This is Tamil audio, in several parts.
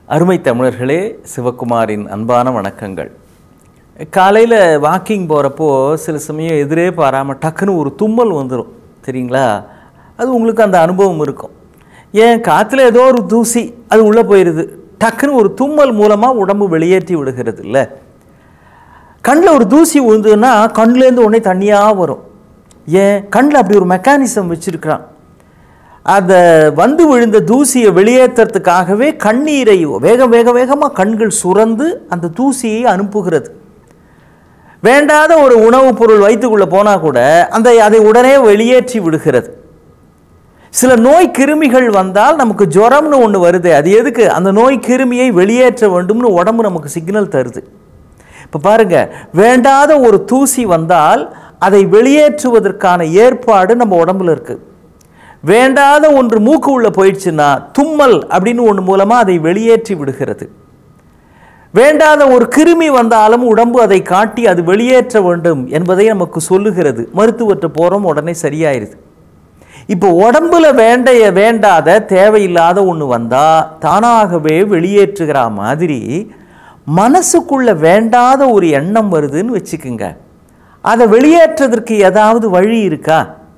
அருமை தமிழர்களே சிவகுமாரின் அன்பான வணக்கங்கள் காலையில் வாக்கிங் போகிறப்போ சில சமயம் எதிரே பாராமல் டக்குன்னு ஒரு தும்மல் வந்துடும் சரிங்களா அது உங்களுக்கு அந்த அனுபவம் இருக்கும் ஏன் காற்றுல ஏதோ ஒரு தூசி அது உள்ளே போயிடுது டக்குன்னு ஒரு தும்மல் மூலமாக உடம்பு வெளியேற்றி விடுகிறது இல்லை கண்ணில் ஒரு தூசி விழுந்ததுன்னா கண்ணுலேருந்து உடனே தண்ணியாக வரும் ஏன் கண்ணில் அப்படி ஒரு மெக்கானிசம் வச்சுருக்கிறான் அதை வந்து விழுந்த தூசியை வெளியேற்றுறதுக்காகவே கண்ணீரை வேக வேக வேகமாக கண்கள் சுரந்து அந்த தூசியை அனுப்புகிறது வேண்டாத ஒரு உணவுப் பொருள் வயிற்றுக்குள்ளே போனால் கூட அந்த அதை உடனே வெளியேற்றி விடுகிறது சில நோய் கிருமிகள் வந்தால் நமக்கு ஜுரம்னு ஒன்று வருது அது எதுக்கு அந்த நோய் கிருமியை வெளியேற்ற வேண்டும்னு உடம்பு நமக்கு சிக்னல் தருது இப்போ பாருங்க வேண்டாத ஒரு தூசி வந்தால் அதை வெளியேற்றுவதற்கான ஏற்பாடு நம்ம உடம்புல இருக்கு வேண்டாத ஒன்று மூக்கு உள்ள போயிடுச்சுன்னா தும்மல் அப்படின்னு ஒன்று மூலமாக அதை வெளியேற்றி விடுகிறது வேண்டாத ஒரு கிருமி வந்தாலும் உடம்பு அதை காட்டி அது வெளியேற்ற வேண்டும் என்பதை நமக்கு சொல்லுகிறது மருத்துவர்கிட்ட போகிறோம் உடனே சரியாயிருது இப்போ உடம்புல வேண்டைய வேண்டாத தேவையில்லாத ஒன்று வந்தால் தானாகவே வெளியேற்றுகிற மாதிரி மனசுக்குள்ள வேண்டாத ஒரு எண்ணம் வருதுன்னு வச்சுக்குங்க அதை வெளியேற்றதற்கு ஏதாவது வழி இருக்கா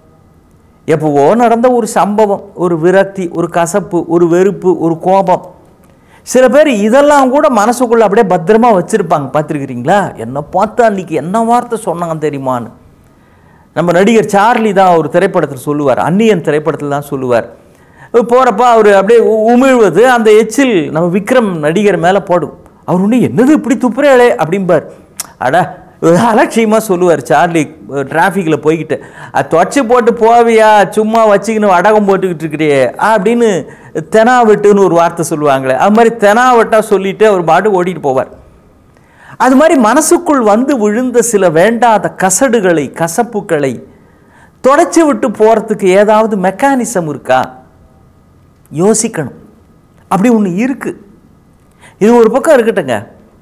எப்போவோ நடந்த ஒரு சம்பவம் ஒரு விரக்தி ஒரு கசப்பு ஒரு வெறுப்பு ஒரு கோபம் சில பேர் இதெல்லாம் கூட மனசுக்குள்ள அப்படியே பத்திரமா வச்சுருப்பாங்க பார்த்துருக்கிறீங்களா என்ன பார்த்தா அன்னைக்கு என்ன வார்த்தை சொன்னாங்க தெரியுமான்னு நம்ம நடிகர் சார்லி தான் ஒரு திரைப்படத்தில் சொல்லுவார் அந்நியன் திரைப்படத்தில் தான் சொல்லுவார் போகிறப்ப அவர் அப்படியே உ- உமிழ்வது அந்த எச்சில் நம்ம விக்ரம் நடிகர் மேலே போடும் அவர் ஒன்று என்னது இப்படி துப்புறேளே அப்படிம்பார் அட அலட்சியமாக சொல்லுவார் சார்லி டிராஃபிக்கில் போய்கிட்டு அது தொச்சு போட்டு போவியா சும்மா வச்சுக்கின்னு வடகம் போட்டுக்கிட்டு இருக்கிறியே அப்படின்னு தெனாவட்டுன்னு ஒரு வார்த்தை சொல்லுவாங்களே அது மாதிரி தெனாவட்டா சொல்லிட்டு அவர் பாட்டு ஓடிட்டு போவார் அது மாதிரி மனசுக்குள் வந்து விழுந்த சில வேண்டாத கசடுகளை கசப்புகளை தொடச்சி விட்டு போகிறதுக்கு ஏதாவது மெக்கானிசம் இருக்கா யோசிக்கணும் அப்படி ஒன்று இருக்கு இது ஒரு பக்கம் இருக்கட்டுங்க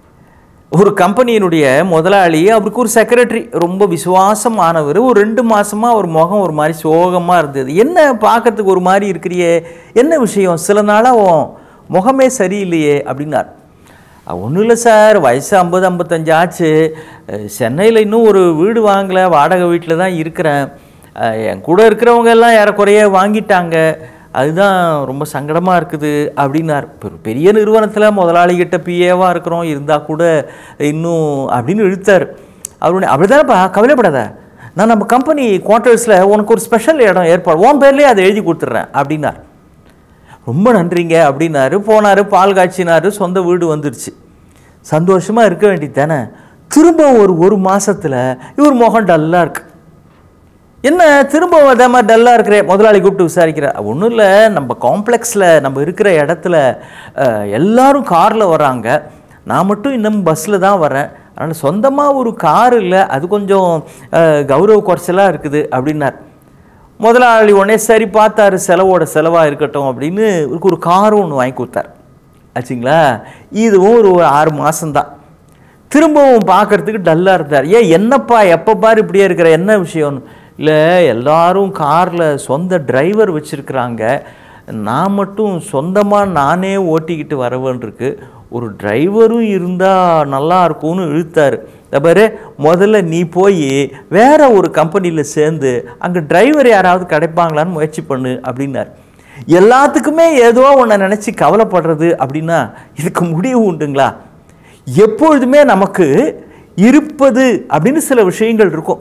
ஒரு கம்பெனியினுடைய முதலாளி அவருக்கு ஒரு செக்ரட்டரி ரொம்ப விசுவாசமானவர் ஒரு ரெண்டு மாசமா அவர் முகம் ஒரு மாதிரி சோகமாக இருந்தது என்ன பார்க்கறதுக்கு ஒரு மாதிரி இருக்கிறியே என்ன விஷயம் சில நாளாக உன் முகமே சரியில்லையே அப்படின்னார் ஒன்றும் இல்லை சார் வயசு ஐம்பது ஐம்பத்தஞ்சு ஆச்சு சென்னையில் இன்னும் ஒரு வீடு வாங்கலை வாடகை வீட்டில் தான் இருக்கிறேன் அஹ், என் கூட இருக்கிறவங்க எல்லாம் ஏறக்குறைய வாங்கிட்டாங்க அதுதான் ரொம்ப சங்கடமாக இருக்குது அப்படின்னார் பெரு- பெரிய நிறுவனத்தில் முதலாளிகிட்ட பிஏவாக இருக்கிறோம் இருந்தால் கூட இன்னும் அப்படின்னு இழுத்தார் அவருடைய அப்படிதானப்பா கவலைப்படாத நான் நம்ம கம்பெனி குவார்ட்டர்ஸில் உனக்கு ஒரு ஸ்பெஷல் இடம் ஏற்பாடு உன் பேர்லேயே அதை எழுதி கொடுத்துட்றேன் அப்படின்னார் ரொம்ப நன்றிங்க அப்படின்னாரு போனார் பால் காய்ச்சினாரு சொந்த வீடு வந்துடுச்சு சந்தோஷமாக இருக்க வேண்டியது தானே திரும்ப ஒரு ஒரு மாசத்துல இவர் முகம் டல்லாக இருக்கு என்ன திரும்ப அதே மாதிரி டல்லாக இருக்கிற முதலாளி கூப்பிட்டு விசாரிக்கிறார் ஒன்றும் இல்லை நம்ம காம்ப்ளெக்ஸில் நம்ம இருக்கிற இடத்துல அஹ், எல்லாரும் காரில் வராங்க நான் மட்டும் இன்னும் பஸ்ஸில் தான் வரேன் அதனால் சொந்தமாக ஒரு கார் இல்லை அது கொஞ்சம் அஹ், கௌரவ குறைச்சலாக இருக்குது அப்படின்னார் முதலாளி உடனே சரி பார்த்தாரு செலவோட செலவாக இருக்கட்டும் அப்படின்னு இவருக்கு ஒரு காரும் ஒன்று வாங்கி கொடுத்தார் ஆச்சுங்களா இதுவும் ஒரு ஆறு மாதம்தான் திரும்பவும் பார்க்கறதுக்கு டல்லாக இருந்தார் ஏன் என்னப்பா எப்போ பாரு இப்படியே இருக்கிற என்ன விஷயம்னு இல்லை எல்லாரும் காரில் சொந்த டிரைவர் வச்சுருக்குறாங்க நான் மட்டும் சொந்தமாக நானே ஓட்டிக்கிட்டு வர வேண்டியிருக்கு ஒரு டிரைவரும் இருந்தால் நல்லா இருக்கும்னு இழுத்தாரு இந்த பாரு முதல்ல நீ போய் வேற ஒரு கம்பெனியில் சேர்ந்து அங்கே டிரைவர் யாராவது கிடைப்பாங்களான்னு முயற்சி பண்ணு அப்படின்னார் எல்லாத்துக்குமே ஏதோ ஒன்றை நினச்சி கவலைப்படுறது அப்படின்னா இதுக்கு முடிவு உண்டுங்களா எப்பொழுதுமே நமக்கு இருப்பது அப்படின்னு சில விஷயங்கள் இருக்கும்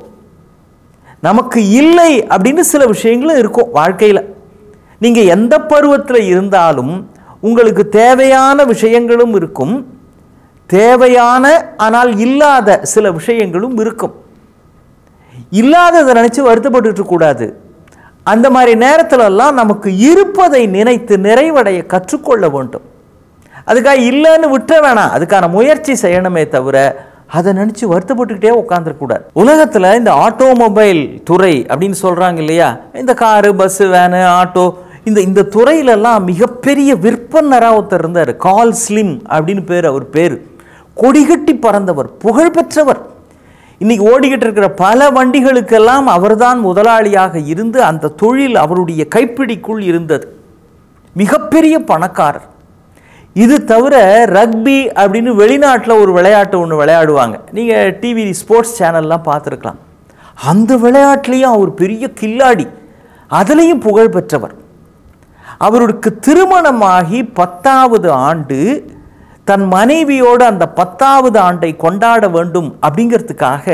நமக்கு இல்லை அப்படின்னு சில விஷயங்களும் இருக்கும் வாழ்க்கையில் நீங்கள் எந்த பருவத்தில் இருந்தாலும் உங்களுக்கு தேவையான விஷயங்களும் இருக்கும் தேவையான ஆனால் இல்லாத சில விஷயங்களும் இருக்கும் இல்லாததை நினச்சி வருத்தப்பட்டுட்டு இருக்கக்கூடாது அந்த மாதிரி நேரத்துலலாம் நமக்கு இருப்பதை நினைத்து நிறைவடைய கற்றுக்கொள்ள வேண்டும் அதுக்காக இல்லைன்னு விட்டுற வேணாம் அதுக்கான முயற்சி செய்யணுமே தவிர அதை நினச்சி வருத்தப்பட்டுக்கிட்டே உட்காந்துருக்கூடாது உலகத்தில் இந்த ஆட்டோமொபைல் துறை அப்படின்னு சொல்கிறாங்க இல்லையா இந்த காரு பஸ்ஸு வேனு ஆட்டோ இந்த இந்த துறையிலெல்லாம் மிகப்பெரிய விற்பனராக ஒருத்தர் இருந்தார் கால் ஸ்லிம் அப்படின்னு பேர் அவர் பேர் கொடிகட்டி பறந்தவர் புகழ்பெற்றவர் இன்னைக்கு ஓடிக்கிட்டு இருக்கிற பல வண்டிகளுக்கெல்லாம் அவர்தான் முதலாளியாக இருந்து அந்த தொழில் அவருடைய கைப்பிடிக்குள் இருந்தது மிகப்பெரிய பணக்காரர் இது தவிர ரக்பி அப்படின்னு வெளிநாட்டில் ஒரு விளையாட்டு ஒன்று விளையாடுவாங்க நீங்கள் டிவி ஸ்போர்ட்ஸ் சேனல்லாம் பார்த்துருக்கலாம் அந்த விளையாட்டுலேயும் அவர் பெரிய கில்லாடி அதுலேயும் புகழ் பெற்றவர் அவருக்கு திருமணமாகி பத்தாவது ஆண்டு தன் மனைவியோடு அந்த பத்தாவது ஆண்டை கொண்டாட வேண்டும் அப்படிங்கிறதுக்காக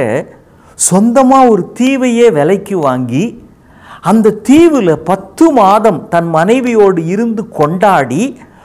சொந்தமாக ஒரு தீவையே விலைக்கு வாங்கி அந்த தீவில் பத்து மாதம் தன் மனைவியோடு இருந்து கொண்டாடி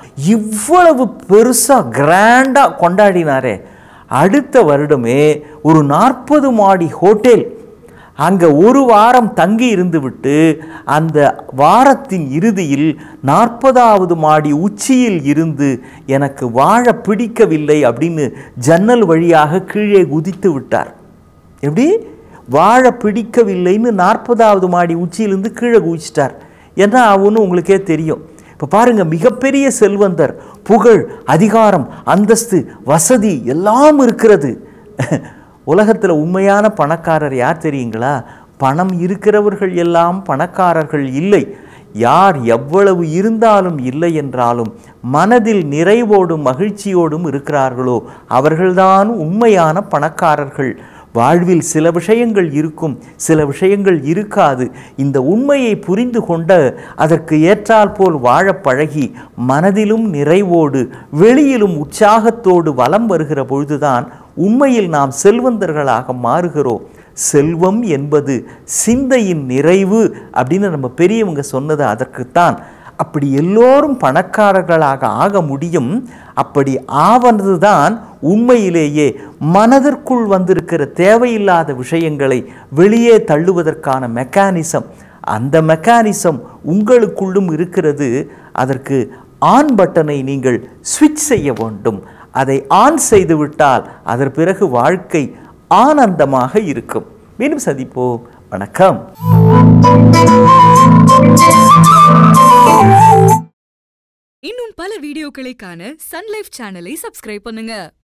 இவ்வளவு பெருசாக கிராண்டாக கொண்டாடினாரே அடுத்த வருடமே ஒரு நாற்பது மாடி ஹோட்டல் அங்கே ஒரு வாரம் தங்கி இருந்துவிட்டு அந்த வாரத்தின் இறுதியில் நாற்பதாவது மாடி உச்சியில் இருந்து எனக்கு வாழ பிடிக்கவில்லை அப்படின்னு ஜன்னல் வழியாக கீழே குதித்து விட்டார் எப்படி வாழ பிடிக்கவில்லைன்னு நாற்பதாவது மாடி உச்சியிலிருந்து கீழே குதிச்சிட்டார் என்ன ஆகும்னு உங்களுக்கே தெரியும் இப்போ பாருங்கள் மிகப்பெரிய செல்வந்தர் புகழ் அதிகாரம் அந்தஸ்து வசதி எல்லாம் இருக்கிறது உலகத்தில் உண்மையான பணக்காரர் யார் தெரியுங்களா பணம் இருக்கிறவர்கள் எல்லாம் பணக்காரர்கள் இல்லை யார் எவ்வளவு இருந்தாலும் இல்லை என்றாலும் மனதில் நிறைவோடும் மகிழ்ச்சியோடும் இருக்கிறார்களோ அவர்கள்தான் உண்மையான பணக்காரர்கள் வாழ்வில் சில விஷயங்கள் இருக்கும் சில விஷயங்கள் இருக்காது இந்த உண்மையை புரிந்து கொண்ட அதற்கு ஏற்றால் போல் வாழ பழகி மனதிலும் நிறைவோடு வெளியிலும் உற்சாகத்தோடு வலம் வருகிற பொழுதுதான் உண்மையில் நாம் செல்வந்தர்களாக மாறுகிறோம் செல்வம் என்பது சிந்தையின் நிறைவு அப்படின்னு நம்ம பெரியவங்க சொன்னது அதற்குத்தான் அப்படி எல்லோரும் பணக்காரர்களாக ஆக முடியும் அப்படி ஆவதுதான் உண்மையிலேயே மனதிற்குள் வந்திருக்கிற தேவையில்லாத விஷயங்களை வெளியே தள்ளுவதற்கான மெக்கானிசம் அந்த மெக்கானிசம் உங்களுக்குள்ளும் இருக்கிறது அதற்கு ஆன் பட்டனை நீங்கள் ஸ்விட்ச் செய்ய வேண்டும் அதை ஆன் செய்து விட்டால் அதன் பிறகு வாழ்க்கை ஆனந்தமாக இருக்கும் மீண்டும் சந்திப்போம் வணக்கம் இன்னும் பல வீடியோக்களை காண சன்லைஃப் சேனலை சப்ஸ்கிரைப் பண்ணுங்க